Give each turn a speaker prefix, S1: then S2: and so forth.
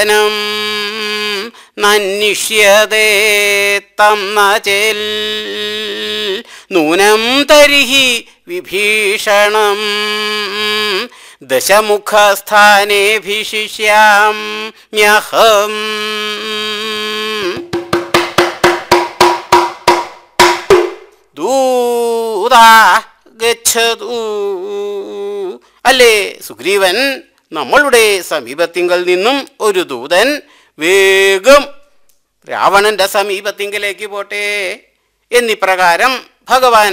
S1: ധനം നന്വിഷ്യതേ തം ചേൽ നൂനം തരിഹി വിഭീഷണം ദശമുഖസ്ഥാനേഭിഷിഷ്യാം മ്യഹം ദൂതാ ഗച്ഛതു അല്ലേ സുഗ്രീവൻ നമ്മളുടെ സമീപത്തിങ്കൽ നിന്നും ഒരു ദൂതൻ വേഗം രാവണന്റെ സമീപത്തിങ്കലേക്ക് പോട്ടെ എന്നിപ്രകാരം ഭഗവാൻ